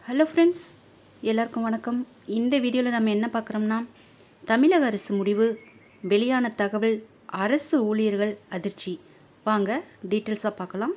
hello friends எல்லாருக்கும் வணக்கம் இந்த வீடியோவில் நம்ம என்ன பார்க்குறோம்னா தமிழக அரசு முடிவு வெளியான தகவல் அரசு ஊழியர்கள் அதிர்ச்சி வாங்க டீட்டெயில்ஸாக பார்க்கலாம்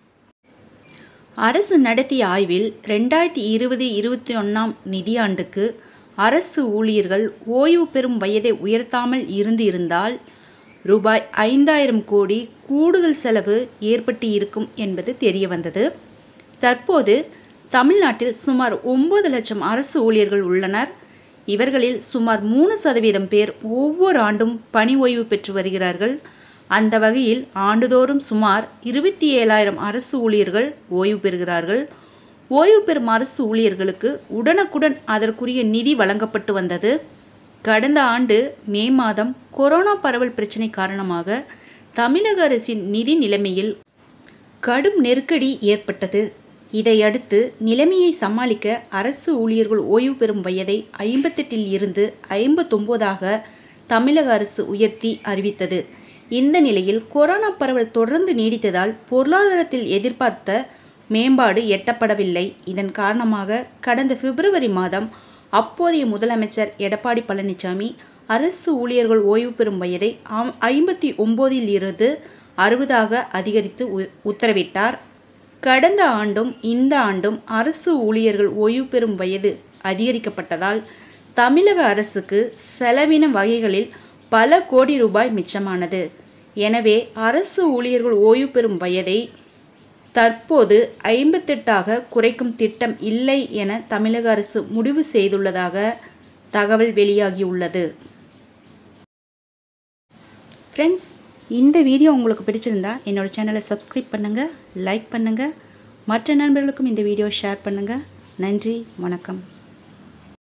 அரசு நடத்திய ஆய்வில் ரெண்டாயிரத்தி இருபது இருபத்தி ஒன்றாம் நிதியாண்டுக்கு அரசு ஊழியர்கள் ஓய்வு பெறும் வயதை உயர்த்தாமல் இருந்து இருந்தால் ரூபாய் ஐந்தாயிரம் கோடி கூடுதல் செலவு ஏற்பட்டு இருக்கும் என்பது தெரிய வந்தது தற்போது தமிழ்நாட்டில் சுமார் ஒன்பது லட்சம் அரசு ஊழியர்கள் உள்ளனர் இவர்களில் சுமார் மூணு சதவீதம் பேர் ஒவ்வொரு ஆண்டும் பணி ஓய்வு பெற்று வருகிறார்கள் அந்த வகையில் ஆண்டுதோறும் சுமார் இருபத்தி ஏழாயிரம் அரசு ஊழியர்கள் ஓய்வு பெறுகிறார்கள் ஓய்வு பெறும் அரசு ஊழியர்களுக்கு உடனுக்குடன் அதற்குரிய நிதி வழங்கப்பட்டு வந்தது கடந்த ஆண்டு மே மாதம் கொரோனா பரவல் பிரச்சினை காரணமாக தமிழக அரசின் நிதி நிலைமையில் கடும் நெருக்கடி ஏற்பட்டது இதையடுத்து நிலைமையை சமாளிக்க அரசு ஊழியர்கள் ஓய்வு பெறும் வயதை ஐம்பத்தெட்டில் இருந்து ஐம்பத்தொன்பதாக தமிழக அரசு உயர்த்தி அறிவித்தது இந்த நிலையில் கொரோனா பரவல் தொடர்ந்து நீடித்ததால் பொருளாதாரத்தில் எதிர்பார்த்த மேம்பாடு எட்டப்படவில்லை இதன் காரணமாக கடந்த பிப்ரவரி மாதம் அப்போதைய முதலமைச்சர் எடப்பாடி பழனிசாமி அரசு ஊழியர்கள் ஓய்வு பெறும் வயதை ஐம்பத்தி ஒன்பதில் இருந்து அறுபதாக அதிகரித்து உத்தரவிட்டார் கடந்த ஆண்டும் இந்த ஆண்டும் அரசு ஊழியர்கள் ஓய்வு பெறும் வயது அதிகரிக்கப்பட்டதால் தமிழக அரசுக்கு செலவின வகைகளில் பல கோடி ரூபாய் மிச்சமானது எனவே அரசு ஊழியர்கள் ஓய்வு பெறும் வயதை தற்போது ஐம்பத்தெட்டாக குறைக்கும் திட்டம் இல்லை என தமிழக அரசு முடிவு செய்துள்ளதாக தகவல் வெளியாகியுள்ளது ஃப்ரெண்ட்ஸ் இந்த வீடியோ உங்களுக்கு பிடிச்சிருந்தா என்னோட சேனலை சப்ஸ்கிரைப் பண்ணுங்கள் லைக் பண்ணுங்கள் மற்ற நண்பர்களுக்கும் இந்த வீடியோ ஷேர் பண்ணுங்கள் நன்றி வணக்கம்